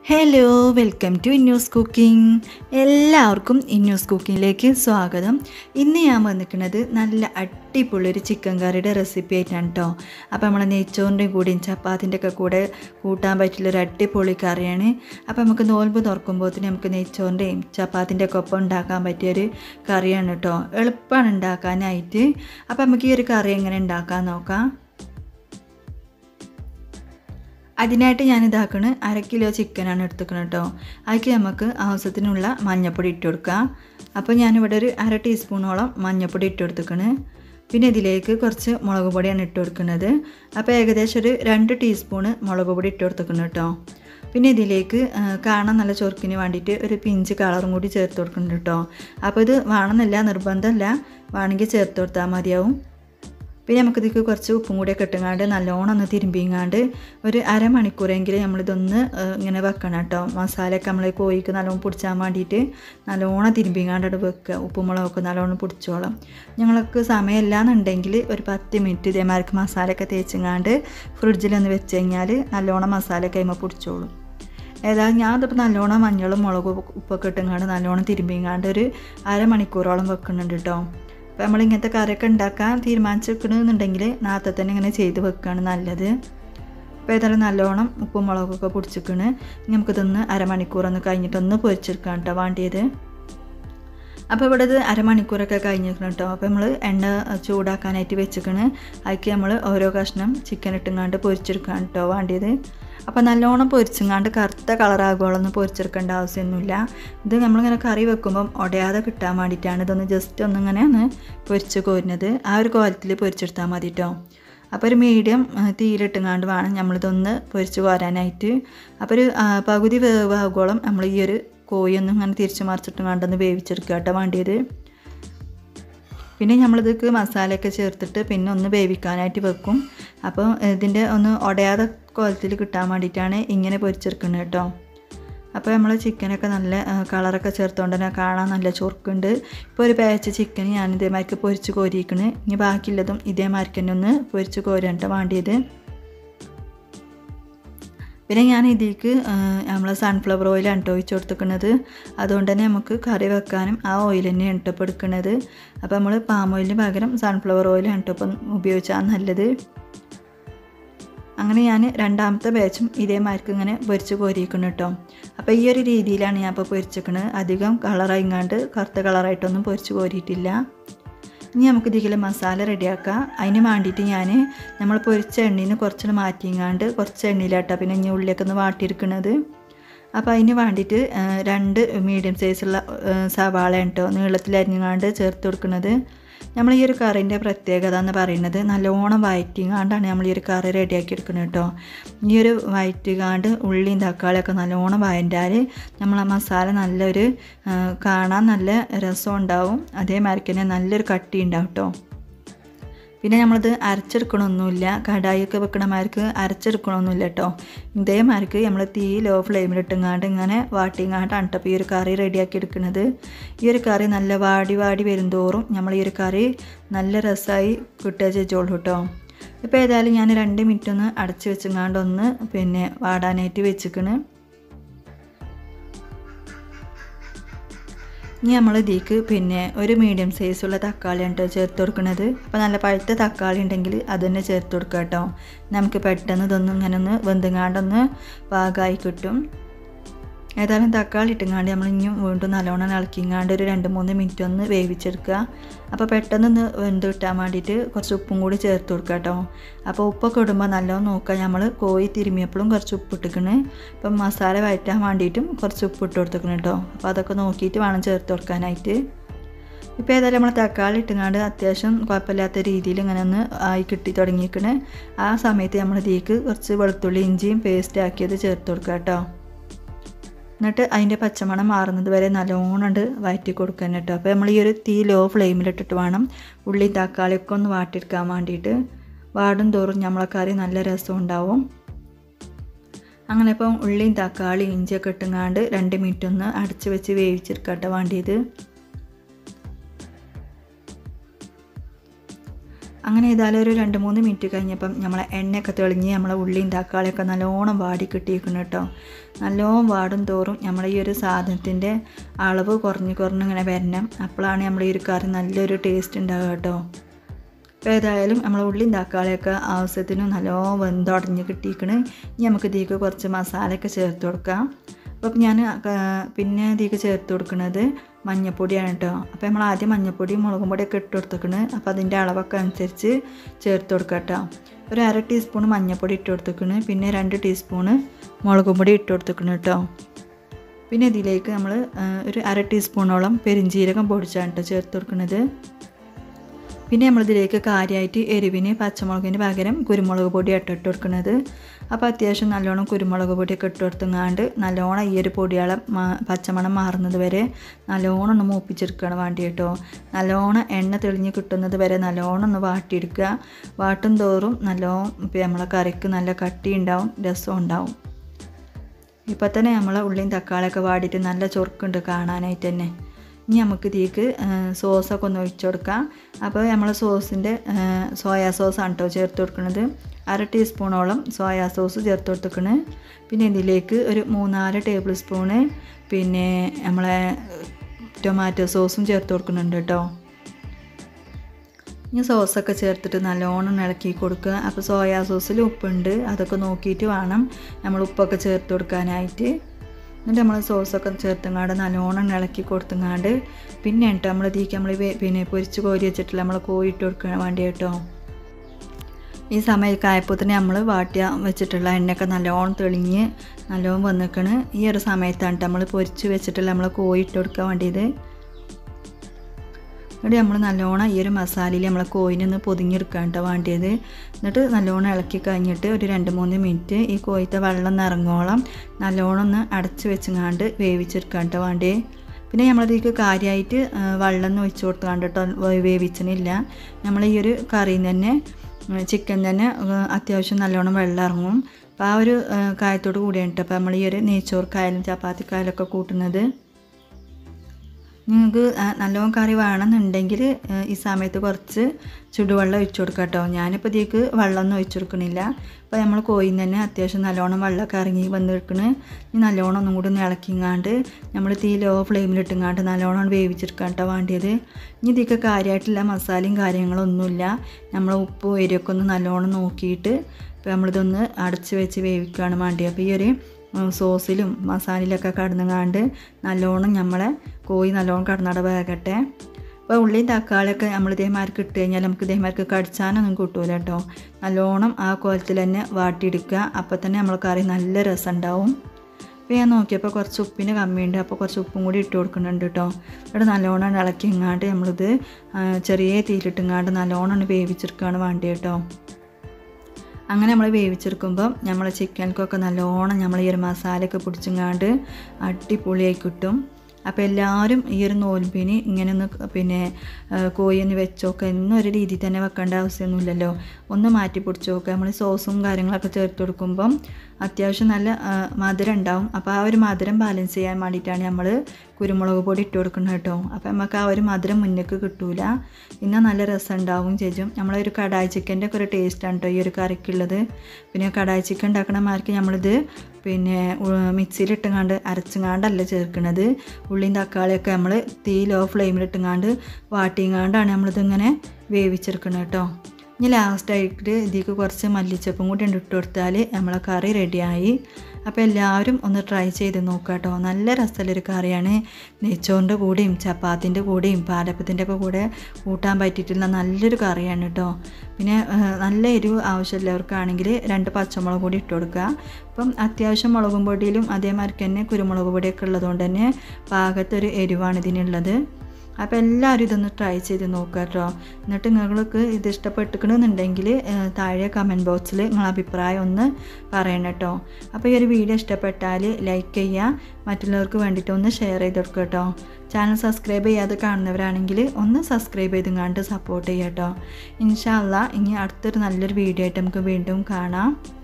hello welcome to Innu's cooking എല്ലാവർക്കും ഇന്നൂസ് കുക്കിങ്ങിലേക്ക് സ്വാഗതം ഇന്ന് ഞാൻ വന്നിരിക്കുന്നത് നല്ല അടിപൊളി ഒരു ചിക്കൻ കറിയുടെ റെസിപ്പി ആയിട്ടാണ് കേട്ടോ അപ്പോൾ നമ്മൾ നെയ്ച്ചോറിൻ്റെയും കൂടിയും ചപ്പാത്തിൻ്റെ ഒക്കെ കൂടെ കൂട്ടാൻ പറ്റുള്ള ഒരു അടിപൊളി കറിയാണ് അപ്പോൾ നമുക്ക് നോൽമ്പ് തുറക്കുമ്പോഴത്തേന് നമുക്ക് നെയ്ച്ചോറിൻ്റെയും ചപ്പാത്തിൻ്റെ ഒക്കെ ഒപ്പം ഉണ്ടാക്കാൻ പറ്റിയൊരു കറിയാണ് കേട്ടോ എളുപ്പമാണ് ഉണ്ടാക്കാനായിട്ട് അപ്പോൾ നമുക്ക് ഈ ഒരു കറി എങ്ങനെ ഉണ്ടാക്കാൻ നോക്കാം അതിനായിട്ട് ഞാൻ ഇതാക്കണ് അര കിലോ ചിക്കനാണ് എടുത്തുക്കുന്നത് കേട്ടോ അതിലേക്ക് നമുക്ക് ആവശ്യത്തിനുള്ള മഞ്ഞൾപ്പൊടി ഇട്ട് കൊടുക്കാം അപ്പോൾ ഞാനിവിടെ ഒരു അര ടീസ്പൂണോളം മഞ്ഞൾപ്പൊടി ഇട്ട് കൊടുത്തുക്കണ് പിന്നെ ഇതിലേക്ക് കുറച്ച് മുളക് പൊടിയാണ് ഇട്ട് കൊടുക്കുന്നത് അപ്പോൾ ഏകദേശം ഒരു രണ്ട് ടീസ്പൂണ് മുളക് പൊടി ഇട്ട് കൊടുത്തുക്കണം കേട്ടോ പിന്നെ ഇതിലേക്ക് കാണാൻ നല്ല ചൊറുക്കിന് വേണ്ടിയിട്ട് ഒരു പിഞ്ച് കളറും കൂടി ചേർത്ത് കൊടുക്കുന്നുണ്ട് കേട്ടോ അപ്പോൾ ഇത് വേണമെന്നില്ല നിർബന്ധമല്ല വേണമെങ്കിൽ ചേർത്ത് കൊടുത്താൽ മതിയാവും പിന്നെ നമുക്കിതിക്ക് കുറച്ച് ഉപ്പും കൂടിയൊക്കെ ഇട്ടുങ്ങാണ്ട് നല്ലോണം ഒന്ന് തിരുമ്പിങ്ങാണ്ട് ഒരു അരമണിക്കൂറെങ്കിലും നമ്മളിതൊന്ന് ഇങ്ങനെ വെക്കണം കേട്ടോ മസാലയൊക്കെ നമ്മൾ കോഴിക്ക് നല്ലോണം പിടിച്ചാൻ വേണ്ടിയിട്ട് നല്ലോണം തിരുമ്പിങ്ങാണ്ട് അവിടെ വെക്കുക ഉപ്പും മുളകൊക്കെ നല്ലോണം പിടിച്ചോളാം ഞങ്ങൾക്ക് സമയമില്ല എന്നുണ്ടെങ്കിൽ ഒരു പത്ത് മിനിറ്റ് ഇതേമാതിരിക്ക് മസാലയൊക്കെ തേച്ചിങ്ങാണ്ട് ഫ്രിഡ്ജിലൊന്ന് വെച്ച് കഴിഞ്ഞാൽ നല്ലോണം മസാലയൊക്കെ കഴിയുമ്പോൾ പിടിച്ചോളും ഏതായാലും ഞാൻ ഇതിപ്പോൾ നല്ലോണം മഞ്ഞളും മുളകും ഉപ്പൊക്കെ ഇട്ടുങ്ങാണ്ട് നല്ലോണം തിരുമ്പിങ്ങാണ്ട് ഒരു അരമണിക്കൂറോളം വെക്കുന്നുണ്ട് കേട്ടോ അപ്പോൾ നമ്മൾ ഇങ്ങനത്തെ കറിയൊക്കെ ഉണ്ടാക്കാൻ തീരുമാനിച്ചിരിക്കണമെന്നുണ്ടെങ്കിൽ നേരത്തെ തന്നെ ഇങ്ങനെ ചെയ്ത് വെക്കുകയാണ് നല്ലത് അപ്പോൾ ഏതായാലും നല്ലോണം ഉപ്പും മുളകൊക്കെ പൊടിച്ചിക്കണ് നമുക്കിതൊന്ന് അരമണിക്കൂറൊന്ന് കഴിഞ്ഞിട്ടൊന്ന് പൊരിച്ചെടുക്കാം കേട്ടോ വേണ്ടിയത് അപ്പോൾ ഇവിടെ ഇത് അരമണിക്കൂറൊക്കെ കഴിഞ്ഞിരിക്കണം കേട്ടോ അപ്പോൾ നമ്മൾ എണ്ണ ചൂടാക്കാനായിട്ട് വെച്ചിക്കണ് അതിലേക്ക് നമ്മൾ ഓരോ കഷ്ണം ചിക്കൻ ഇട്ടുങ്ങാണ്ട് പൊരിച്ചെടുക്കാൻ കേട്ടോ വേണ്ടിയത് അപ്പോൾ നല്ലോണം പൊരിച്ചങ്ങാണ്ട് കറുത്ത കളറാകുകളൊന്നും പൊരിച്ചെടുക്കേണ്ട ആവശ്യമൊന്നുമില്ല ഇത് നമ്മളിങ്ങനെ കറി വെക്കുമ്പം ഉടയാതെ കിട്ടാൻ വേണ്ടിയിട്ടാണ് ഇതൊന്ന് ജസ്റ്റ് ഒന്നിങ്ങനെ ഒന്ന് പൊരിച്ച് കോരുന്നത് ആ ഒരു കോലത്തിൽ പൊരിച്ചെടുത്താൽ മതി കേട്ടോ അപ്പോൾ ഒരു മീഡിയം തീയിലിട്ടുങ്ങാണ്ട് വേണം നമ്മളിതൊന്ന് പൊരിച്ച് കോരാനായിട്ട് അപ്പോൾ ഒരു പകുതി വേവാകോളം നമ്മൾ ഈ ഒരു കോഴിയൊന്നും ഇങ്ങനെ തിരിച്ച് മറിച്ചിട്ടുങ്ങാണ്ടൊന്ന് വേവിച്ചെടുക്കുക കേട്ടോ വേണ്ടിയത് പിന്നെ നമ്മളിതൊക്കെ മസാലയൊക്കെ ചേർത്തിട്ട് പിന്നെ ഒന്ന് വേവിക്കാനായിട്ട് വെക്കും അപ്പോൾ ഇതിൻ്റെ ഒന്ന് ഉടയാതെ കോലത്തിൽ കിട്ടാൻ വേണ്ടിയിട്ടാണ് ഇങ്ങനെ പൊരിച്ചെടുക്കുന്നത് കേട്ടോ അപ്പോൾ നമ്മൾ ചിക്കനൊക്കെ നല്ല കളറൊക്കെ ചേർത്തുകൊണ്ട് തന്നെ കാണാൻ നല്ല ചൊറുക്കുണ്ട് ഇപ്പോൾ ഒരു പാച്ച് ചിക്കൻ ഞാൻ ഇതേമാതിരിക്ക് പൊരിച്ച് കോരിയിരിക്കണ് ഇനി ബാക്കിയുള്ളതും ഇതേമാതിരിക്ക് തന്നെ ഒന്ന് പൊരിച്ച് കോരാണ്ട് വേണ്ടിയത് പിന്നെ ഞാൻ ഇതിലേക്ക് നമ്മൾ സൺഫ്ലവർ ഓയിലാണ് കേട്ടോ ഒഴിച്ച് കൊടുത്തിരിക്കുന്നത് അതുകൊണ്ട് തന്നെ നമുക്ക് കറി വെക്കാനും ആ ഓയിൽ തന്നെയാണ് കേട്ടോ ഇപ്പോൾ എടുക്കുന്നത് അപ്പോൾ നമ്മൾ പാം ഓയിലിന് പകരം സൺഫ്ലവർ ഓയിലാണ് കേട്ടോ ഇപ്പം ഉപയോഗിച്ചാൽ നല്ലത് അങ്ങനെ ഞാൻ രണ്ടാമത്തെ ബാച്ചും ഇതേമാർക്ക് ഇങ്ങനെ പൊരിച്ച് കോരിയിരിക്കണം കേട്ടോ അപ്പോൾ ഈ ഒരു രീതിയിലാണ് ഞാൻ ഇപ്പോൾ പൊരിച്ചിരിക്കുന്നത് അധികം കളറായിങ്ങാണ്ട് കറുത്ത കളറായിട്ടൊന്നും പൊരിച്ച് കോരിയിട്ടില്ല ഇനി നമുക്ക് ഇതിൽ മസാല റെഡിയാക്കാം അതിന് വേണ്ടിയിട്ട് ഞാൻ നമ്മൾ പൊരിച്ച എണ്ണയിൽ നിന്ന് കുറച്ച് മാറ്റിങ്ങാണ്ട് കുറച്ച് എണ്ണയിലാട്ടോ പിന്നെ ഇനി ഉള്ളിയൊക്കെ ഒന്ന് വാട്ടിയിരിക്കുന്നത് അപ്പോൾ അതിന് വേണ്ടിയിട്ട് രണ്ട് മീഡിയം സൈസുള്ള സവാള കേട്ടോ നീളത്തിലരിഞ്ഞാണ്ട് ചേർത്ത് കൊടുക്കുന്നത് നമ്മൾ ഈ ഒരു കറീൻ്റെ പ്രത്യേകത എന്ന് പറയുന്നത് നല്ലോണം വയറ്റിങ്ങാണ്ടാണ് നമ്മൾ ഈ ഒരു കറി റെഡിയാക്കി എടുക്കുന്നത് കേട്ടോ ഈ ഒരു വയറ്റുകാണ്ട് ഉള്ളിയും തക്കാളിയൊക്കെ നല്ലോണം വയറ്റാൽ നമ്മൾ ആ മസാല നല്ലൊരു കാണാൻ നല്ല രസം ഉണ്ടാവും അതേമാതിരി തന്നെ നല്ലൊരു കട്ടി ഉണ്ടാവും കേട്ടോ പിന്നെ നമ്മളിത് അരച്ചെടുക്കണമൊന്നുമില്ല കടായിയൊക്കെ വെക്കണമാർക്ക് അരച്ചെടുക്കണമൊന്നുമില്ല കേട്ടോ ഇതേമാർക്ക് നമ്മൾ തീ ലോ ഫ്ലെയിമിലിട്ടുങ്ങാണ്ട് ഇങ്ങനെ വാട്ടിങ്ങാണ്ടാണ് കേട്ടോ ഇപ്പോൾ ഈ ഒരു കറി റെഡിയാക്കി എടുക്കുന്നത് ഈ ഒരു കറി നല്ല വാടി വാടി വരുന്തോറും നമ്മൾ ഈ ഒരു കറി നല്ല രസമായി കിട്ടുക ചെയ്തോളൂ കേട്ടോ ഇപ്പോൾ ഏതായാലും ഞാൻ രണ്ട് മിനിറ്റ് ഒന്ന് അടച്ച് വെച്ചങ്ങാണ്ട് ഒന്ന് പിന്നെ വാടാനായിട്ട് വെച്ചിക്കണ് ഇനി നമ്മൾ ഇതിലേക്ക് പിന്നെ ഒരു മീഡിയം സൈസുള്ള തക്കാളിയാണ് കേട്ടോ ചേർത്ത് കൊടുക്കുന്നത് അപ്പോൾ നല്ല പഴുത്ത തക്കാളി ഉണ്ടെങ്കിൽ അത് തന്നെ ചേർത്ത് കൊടുക്കുക കേട്ടോ നമുക്ക് പെട്ടെന്ന് ഇതൊന്നും ഇങ്ങനെ ഒന്ന് വെന്തുങ്ങാണ്ടൊന്ന് പാകമായി കിട്ടും ഏതായാലും തക്കാളി ഇട്ടുങ്ങാണ്ട് നമ്മൾ ഇനിയും വീണ്ടും നല്ലോണം ഇളക്കിങ്ങാണ്ട് ഒരു രണ്ട് മൂന്ന് മിനിറ്റ് ഒന്ന് വേവിച്ചെടുക്കുക അപ്പോൾ പെട്ടെന്ന് ഒന്ന് വെന്ത് കിട്ടാൻ വേണ്ടിയിട്ട് കുറച്ച് ഉപ്പും കൂടി ചേർത്ത് കൊടുക്കുക കേട്ടോ അപ്പോൾ ഉപ്പൊക്കെ ഇടുമ്പോൾ നല്ലോണം നോക്കുക നമ്മൾ കോഴി തിരുമിയപ്പോഴും കുറച്ച് ഉപ്പ് ഇട്ടിക്കണ് ഇപ്പം മസാല വഴറ്റാൻ വേണ്ടിയിട്ടും കുറച്ച് ഉപ്പ് ഇട്ട് കൊടുത്തിക്കണം കേട്ടോ അപ്പോൾ അതൊക്കെ നോക്കിയിട്ട് വേണം ചേർത്ത് കൊടുക്കാനായിട്ട് ഇപ്പോൾ ഏതായാലും നമ്മൾ തക്കാളി ഇട്ടുങ്ങാണ്ട് അത്യാവശ്യം കുഴപ്പമില്ലാത്ത രീതിയിൽ ഇങ്ങനെ ഒന്ന് ആയി കിട്ടി തുടങ്ങിയിരിക്കണ് ആ സമയത്ത് നമ്മൾ ഇതിലേക്ക് കുറച്ച് വെളുത്തുള്ളി ഇഞ്ചിയും പേസ്റ്റ് ആക്കിയത് ചേർത്ത് കൊടുക്കുക കേട്ടോ എന്നിട്ട് അതിൻ്റെ പച്ചമണം മാറുന്നത് വരെ നല്ലോണം വഴറ്റി കൊടുക്കാൻ കേട്ടോ അപ്പോൾ നമ്മൾ ഈ ഒരു തീ ലോ ഫ്ലെയിമിലിട്ടിട്ട് വേണം ഉള്ളി തക്കാളിയൊക്കെ ഒന്ന് വാട്ടിയെടുക്കാൻ വേണ്ടിയിട്ട് വാടും തോറും നമ്മളെ കറി നല്ല രസം ഉണ്ടാവും അങ്ങനെ ഇപ്പം ഉള്ളിയും തക്കാളി ഇഞ്ചിയൊക്കെ ഇട്ടുങ്ങാണ്ട് രണ്ട് മിനിറ്റ് ഒന്ന് അടച്ച് വെച്ച് വേവിച്ചെടുക്കട്ടെ വേണ്ടിയത് അങ്ങനെ ഏതായാലും ഒരു രണ്ട് മൂന്ന് മിനിറ്റ് കഴിഞ്ഞപ്പം നമ്മളെ എണ്ണയൊക്കെ തെളിഞ്ഞ് നമ്മളെ ഉള്ളിയും തക്കാളിയൊക്കെ നല്ലോണം വാടി കിട്ടിയിരിക്കണം കേട്ടോ നല്ലോണം വാടും തോറും നമ്മളെ ഈ ഒരു സാധനത്തിൻ്റെ അളവ് കുറഞ്ഞ് കുറഞ്ഞ് ഇങ്ങനെ വരണം അപ്പോഴാണ് നമ്മൾ ഈ ഒരു കറി നല്ലൊരു ടേസ്റ്റ് ഉണ്ടാവുക കേട്ടോ അപ്പോൾ ഏതായാലും നമ്മൾ ഉള്ളിയും തക്കാളിയൊക്കെ ആവശ്യത്തിന് നല്ലോണം വെന്തുടഞ്ഞ് കിട്ടിയിരിക്കണ് ഇനി നമുക്ക് ഇതിലേക്ക് കുറച്ച് മസാലയൊക്കെ ചേർത്ത് കൊടുക്കാം അപ്പം ഞാൻ പിന്നെ ഇതിലേക്ക് ചേർത്ത് കൊടുക്കുന്നത് മഞ്ഞപ്പൊടിയാണ് കേട്ടോ അപ്പോൾ നമ്മൾ ആദ്യം മഞ്ഞപ്പൊടി മുളകും പൊടിയൊക്കെ ഇട്ട് കൊടുത്തേക്കണ് അപ്പോൾ അതിൻ്റെ അളവൊക്കെ അനുസരിച്ച് ചേർത്ത് കൊടുക്കാം കേട്ടോ ഒരു അര ടീസ്പൂൺ മഞ്ഞപ്പൊടി ഇട്ട് കൊടുത്തേക്കണ് പിന്നെ രണ്ട് ടീസ്പൂണ് മുളകും പൊടി ഇട്ട് കൊടുത്തേക്കണ് കേട്ടോ പിന്നെ ഇതിലേക്ക് നമ്മൾ ഒരു അര ടീസ്പൂണോളം പെരിഞ്ജീരകം പൊടിച്ചാണ് കേട്ടോ ചേർത്ത് കൊടുക്കുന്നത് പിന്നെ നമ്മളിതിലേക്ക് കാര്യമായിട്ട് എരിവിന് പച്ചമുളകിന് പകരം കുരുമുളക് പൊടി ഇട്ട് ഇട്ട് കൊടുക്കുന്നത് അപ്പോൾ അത്യാവശ്യം നല്ലോണം കുരുമുളക് പൊടിയൊക്കെ ഇട്ട് കൊടുത്തങ്ങാണ്ട് നല്ലോണം ഈ ഒരു പൊടിയാളം പച്ചമണം മാറുന്നത് വരെ നല്ലോണം ഒന്ന് മൂപ്പിച്ചെടുക്കുകയാണ് വേണ്ടി കേട്ടോ നല്ലോണം എണ്ണ തെളിഞ്ഞ് കിട്ടുന്നത് വരെ നല്ലോണം ഒന്ന് വാട്ടിയെടുക്കുക വാട്ടും തോറും നല്ലോണം ഇപ്പം നമ്മളെ കറിക്ക് നല്ല കട്ടി ഉണ്ടാവും രസം ഉണ്ടാവും ഇപ്പം തന്നെ നമ്മളെ ഉള്ളിയും തക്കാളിയൊക്കെ വാടിയിട്ട് നല്ല ചൊറുക്കുണ്ട് കാണാനായിട്ട് തന്നെ ഇനി നമുക്ക് ഇതിലേക്ക് സോസൊക്കെ ഒന്ന് ഒഴിച്ചു കൊടുക്കാം അപ്പോൾ നമ്മൾ സോസിൻ്റെ സോയാ സോസാണ് കേട്ടോ ചേർത്ത് കൊടുക്കുന്നത് അര ടീസ്പൂണോളം സോയാ സോസ് ചേർത്ത് കൊടുത്തിക്കണ് പിന്നെ ഇതിലേക്ക് ഒരു മൂന്നാല് ടേബിൾ സ്പൂണ് പിന്നെ നമ്മളെ ടൊമാറ്റോ സോസും ചേർത്ത് കൊടുക്കുന്നുണ്ട് കേട്ടോ ഇനി സോസൊക്കെ ചേർത്തിട്ട് നല്ലോണം ഇളക്കി കൊടുക്കുക അപ്പോൾ സോയാ സോസിൽ ഉപ്പുണ്ട് അതൊക്കെ നോക്കിയിട്ട് വേണം നമ്മൾ ഉപ്പൊക്കെ ചേർത്ത് കൊടുക്കാനായിട്ട് എന്നിട്ട് നമ്മൾ സോസൊക്കെ ചേർത്തങ്ങാണ്ട് നല്ലോണം ഇളക്കി കൊടുത്തങ്ങാണ്ട് പിന്നെ കേട്ടോ നമ്മൾ ഇതിലേക്ക് നമ്മൾ പിന്നെ പൊരിച്ച് കോരി വെച്ചിട്ടില്ല നമ്മൾ കോരി ഇട്ട് കൊടുക്കാൻ വേണ്ടി കേട്ടോ ഈ സമയമൊക്കെ ആയപ്പോൾ തന്നെ നമ്മൾ വാട്ടിയ വെച്ചിട്ടുള്ള എണ്ണയൊക്കെ നല്ലോണം തെളിഞ്ഞ് നല്ലോണം വന്നിക്കണ് ഈ ഒരു സമയത്താണ് നമ്മൾ പൊരിച്ച് വെച്ചിട്ടുള്ള നമ്മൾ കോഴി ഇട്ട് കൊടുക്കാൻ വേണ്ടിയത് എന്നിട്ട് നമ്മൾ നല്ലോണം ഈ ഒരു മസാലയിൽ നമ്മൾ കോയിനൊന്ന് പൊതിഞ്ഞെടുക്കാൻ കേട്ടോ വേണ്ടിയത് എന്നിട്ട് നല്ലോണം ഇളക്കി കഴിഞ്ഞിട്ട് ഒരു രണ്ട് മൂന്ന് മിനിറ്റ് ഈ കോയിത്തെ വെള്ളം നിറങ്ങോളം നല്ലോണം ഒന്ന് അടച്ച് വെച്ചങ്ങാണ്ട് വേവിച്ചെടുക്കാൻ കേട്ടോ വേണ്ടേ പിന്നെ നമ്മളതിലേക്ക് കാര്യമായിട്ട് വെള്ളം ഒന്നും ഒഴിച്ചു കൊടുത്താണ്ട് കേട്ടോ വേവിച്ചണില്ല നമ്മൾ ഈ ഒരു കറിയിൽ തന്നെ ചിക്കൻ തന്നെ അത്യാവശ്യം നല്ലോണം വെള്ളം ഇറങ്ങും അപ്പോൾ ആ ഒരു കായത്തോട് കൂടിയാണ് കേട്ടോ അപ്പോൾ നമ്മൾ ഈ ഒരു നെയ്ച്ചോർക്കായാലും ചപ്പാത്തിക്കായാലൊക്കെ കൂട്ടുന്നത് നിങ്ങൾക്ക് നല്ലോണം കറി വേണമെന്നുണ്ടെങ്കിൽ ഈ സമയത്ത് കുറച്ച് ചുടുവെള്ളം ഒഴിച്ചു കൊടുക്കുക കേട്ടോ ഞാനിപ്പോൾ ഇതിലേക്ക് വെള്ളമൊന്നും ഒഴിച്ചു കൊടുക്കണില്ല അപ്പോൾ നമ്മൾ കോയിൽ തന്നെ അത്യാവശ്യം നല്ലോണം വെള്ളമൊക്കെ ഇറങ്ങി വന്ന് നിൽക്കണ് ഈ നല്ലോണം ഒന്നും കൂടി ഒന്ന് ഇളക്കിങ്ങാണ്ട് നമ്മൾ തീ ലോ ഫ്ലെയിമിലിട്ടുങ്ങാണ്ട് നല്ലോണം വേവിച്ചെടുക്കാൻ കേട്ടോ വേണ്ടിയത് ഇനി ഇതിലേക്ക് കാര്യമായിട്ടുള്ള മസാലയും കാര്യങ്ങളൊന്നുമില്ല നമ്മൾ ഉപ്പ് എരിയൊക്കെ ഒന്ന് നല്ലോണം നോക്കിയിട്ട് ഇപ്പോൾ നമ്മളിതൊന്ന് അടച്ച് വെച്ച് വേവിക്കുകയാണ് വേണ്ടിയത് അപ്പോൾ ഈ ഒരു സോസിലും മസാലയിലൊക്കെ കടന്നുങ്ങാണ്ട് നല്ലോണം നമ്മളെ കോഴി നല്ലോണം കടന്നട വേകട്ടെ അപ്പോൾ ഉള്ളിയും തക്കാളിയൊക്കെ നമ്മൾ ഇതേമാർക്ക് ഇട്ട് കഴിഞ്ഞാൽ നമുക്ക് ഇതേമാർക്ക് കടിച്ചാനൊന്നും കിട്ടൂല കേട്ടോ നല്ലോണം ആ കോലത്തിൽ തന്നെ വാട്ടിയെടുക്കുക അപ്പോൾ തന്നെ നമ്മൾ കറി നല്ല രസം ഉണ്ടാവും അപ്പോൾ ഞാൻ നോക്കിയപ്പോൾ കുറച്ച് ഉപ്പിന് കമ്മിയുണ്ട് അപ്പോൾ കുറച്ച് ഉപ്പും കൂടി ഇട്ട് കൊടുക്കുന്നുണ്ട് കേട്ടോ ഇവിടെ നല്ലോണം ഇളക്കി ഇങ്ങാണ്ട് നമ്മളിത് ചെറിയ തീയിലിട്ടിങ്ങാണ്ട് നല്ലോണം വേവിച്ചെടുക്കുകയാണ് വേണ്ടി കേട്ടോ അങ്ങനെ നമ്മൾ വേവിച്ചെടുക്കുമ്പം നമ്മൾ ചിക്കൻക്കൊക്കെ നല്ലോണം നമ്മൾ ഈ ഒരു മസാലയൊക്കെ പിടിച്ചങ്ങാണ്ട് അടിപൊളിയായി കിട്ടും അപ്പോൾ എല്ലാവരും ഈ ഒരു നോൽമ്പിന് ഇങ്ങനെ ഒന്ന് പിന്നെ കോഴി ഒന്ന് വെച്ചോക്കെ എന്നും ഒരു രീതിയിൽ തന്നെ വെക്കേണ്ട ആവശ്യമൊന്നുമില്ലല്ലോ ഒന്ന് മാറ്റി പിടിച്ച് നോക്കുക നമ്മൾ സോസും കാര്യങ്ങളൊക്കെ ചേർത്ത് കൊടുക്കുമ്പം അത്യാവശ്യം നല്ല മധുരം ഉണ്ടാവും അപ്പോൾ ആ ഒരു മധുരം ബാലൻസ് ചെയ്യാൻ വേണ്ടിയിട്ടാണ് നമ്മൾ കുരുമുളക് പൊടി ഇട്ട് കൊടുക്കുന്നത് കേട്ടോ അപ്പോൾ നമുക്ക് ആ ഒരു മധുരം മുന്നേക്ക് കിട്ടൂല എന്നാൽ നല്ല രസം ഉണ്ടാവും ചേച്ചും നമ്മളൊരു കടായി ചിക്കൻ്റെ ഒക്കെ ഒരു ടേസ്റ്റാണ് കേട്ടോ ഈ ഒരു കറിക്കുള്ളത് പിന്നെ കടായി ചിക്കൻ ഉണ്ടാക്കണമാർക്ക് നമ്മളിത് പിന്നെ മിക്സിയിലിട്ടുങ്ങാണ്ട് അരച്ചുങ്ങാണ്ടല്ല ചേർക്കുന്നത് ഉള്ളിയും തക്കാളിയൊക്കെ നമ്മൾ തീ ലോ ഫ്ലെയിമിലിട്ടുങ്ങാണ്ട് വാട്ടിങ്ങാണ്ടാണ് നമ്മളിതിങ്ങനെ വേവിച്ചെടുക്കുന്നത് കേട്ടോ ഇനി ലാസ്റ്റായിട്ട് ഇതിലേക്ക് കുറച്ച് മല്ലിച്ചപ്പും കൂടി ഇട്ട് കൊടുത്താൽ നമ്മളെ കറി റെഡിയായി അപ്പോൾ എല്ലാവരും ഒന്ന് ട്രൈ ചെയ്ത് നോക്കുക കേട്ടോ നല്ല രസമുള്ളൊരു കറിയാണ് നെയ്ച്ചോറിൻ്റെ കൂടെയും ചപ്പാത്തിൻ്റെ കൂടെയും പാലപ്പത്തിൻ്റെ ഒക്കെ കൂടെ കൂട്ടാൻ പറ്റിയിട്ടുള്ള നല്ലൊരു കറിയാണ് കേട്ടോ പിന്നെ നല്ല എരിവ് ആവശ്യമുള്ളവർക്കാണെങ്കിൽ രണ്ട് പച്ചമുളക് കൂടി ഇട്ട് കൊടുക്കുക അപ്പം അത്യാവശ്യം മുളകും പൊടിയിലും അതേമാതിരി തന്നെ കുരുമുളക് പൊടിയൊക്കെ ഉള്ളതുകൊണ്ട് തന്നെ പാകത്തൊരു എരിവാണ് ഇതിനുള്ളത് അപ്പോൾ എല്ലാവരും ഇതൊന്ന് ട്രൈ ചെയ്ത് നോക്കുക കേട്ടോ എന്നിട്ട് നിങ്ങൾക്ക് ഇത് ഇഷ്ടപ്പെട്ടിക്കണമെന്നുണ്ടെങ്കിൽ താഴെ കമൻറ്റ് ബോക്സിൽ നിങ്ങളെ അഭിപ്രായം ഒന്ന് പറയണം കേട്ടോ അപ്പോൾ ഈ ഒരു വീഡിയോ ഇഷ്ടപ്പെട്ടാൽ ലൈക്ക് ചെയ്യുക മറ്റുള്ളവർക്ക് വേണ്ടിയിട്ട് ഒന്ന് ഷെയർ ചെയ്ത് കൊടുക്കുക കേട്ടോ ചാനൽ സബ്സ്ക്രൈബ് ചെയ്യാതെ കാണുന്നവരാണെങ്കിൽ ഒന്ന് സബ്സ്ക്രൈബ് ചെയ്തും കണ്ട് സപ്പോർട്ട് ചെയ്യുക കേട്ടോ ഇൻഷാല്ല ഇനി അടുത്തൊരു നല്ലൊരു വീഡിയോ ആയിട്ട് നമുക്ക് വീണ്ടും കാണാം